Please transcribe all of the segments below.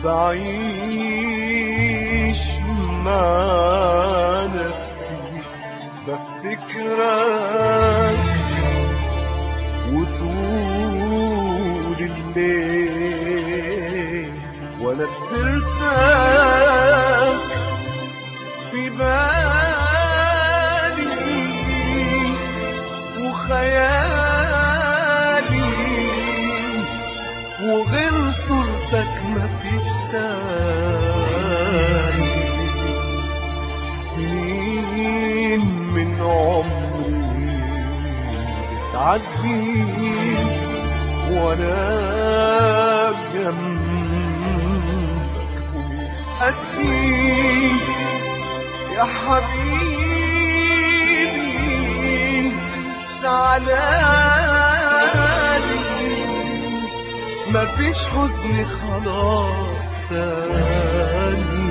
بعيش مع نفسي بفتكرك وطول الليل وانا بسرتك في بالي وخيالي وغير صورتك مفيش تاني سنين من عمري بتعدي وانا جنبك ومأدي يا حبيبي تعالى مفيش حزن خلاص تاني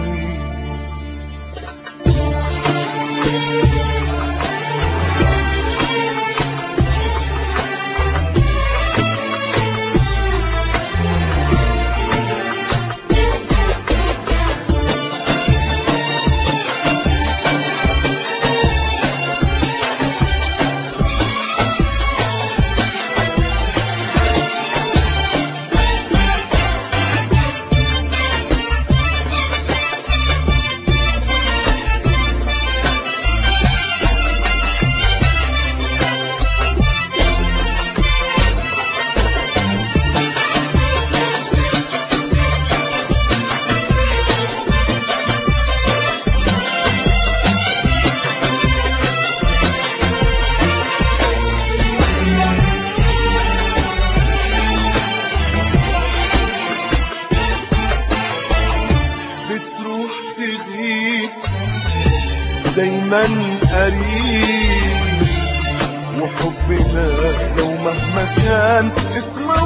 بتروح تغيب دايما قريب وحبنا لو مهما كان اسمه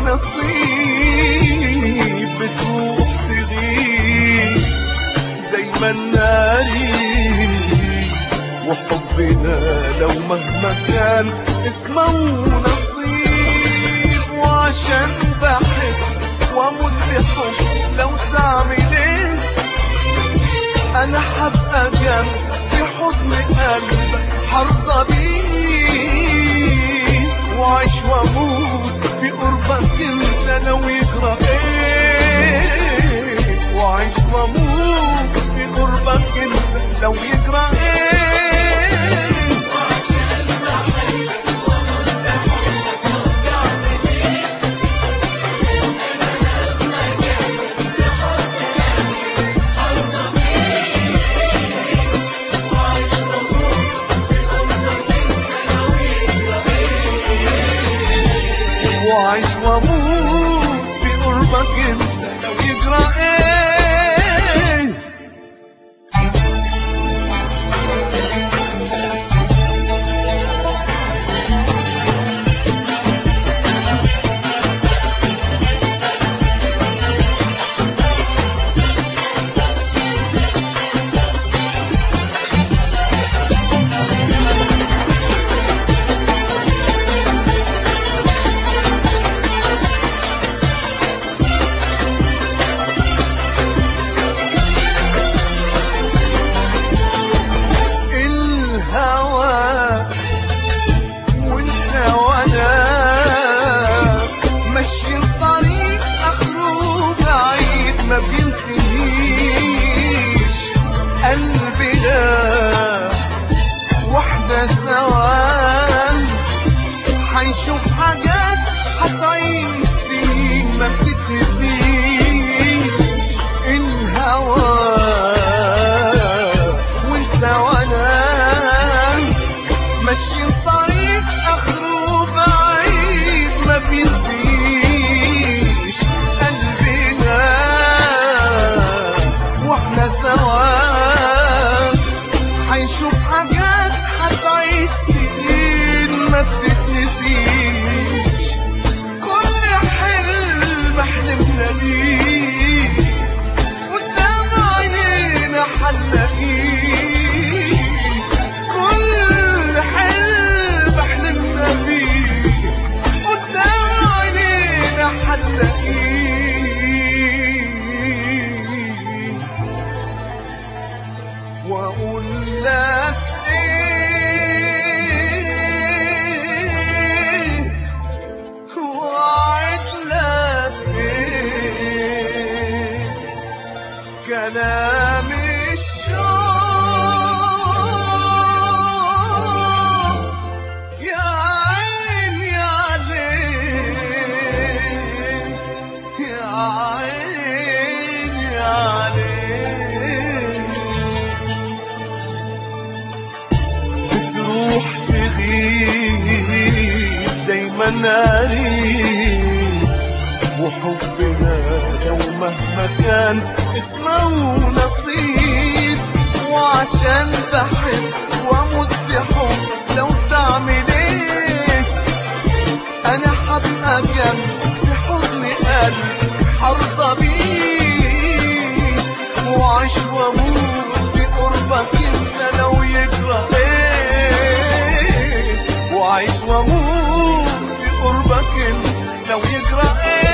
نصيب بتروح تغيب دايما قريب وحبنا لو مهما كان اسمه نصيب وعشان بحب واموت بحب لو تعمل ايه انا حبقى جنب في حضن قلبك حرضى بيه وعيش واموت في قربك انت لو يجرى ايه وعيش واموت في قربك انت لو يجرى ايه وعيش واموت في قربك انت لو يجرى ايه الهوى وانت وانا ماشي الطريق اخره بعيد ما بينتهيش قلبنا واحدة سوا حيشوف حاجات حتعيش سنين ما بتتنسيش الهوى وانت وانا ماشي الطريق اخره بعيد ما بينتهيش قلبنا واحنا سوا حيشوف حاجات حتعيش سنين ما بتتنسيش كل حلم حلمنا بيه قدام كلام الشوق يا عيني عليك يا عيني عليك بتروح تغيب دايما قريب وحبنا لو مهما كان اسمه نصيب وعشان بحب واموت بحب لو تعمل ايه انا حبقى جنب في حضن قلبي حرضى بيك وعيش واموت بقربك انت لو يجرى ايه وعيش واموت بقربك انت لو يجرى ايه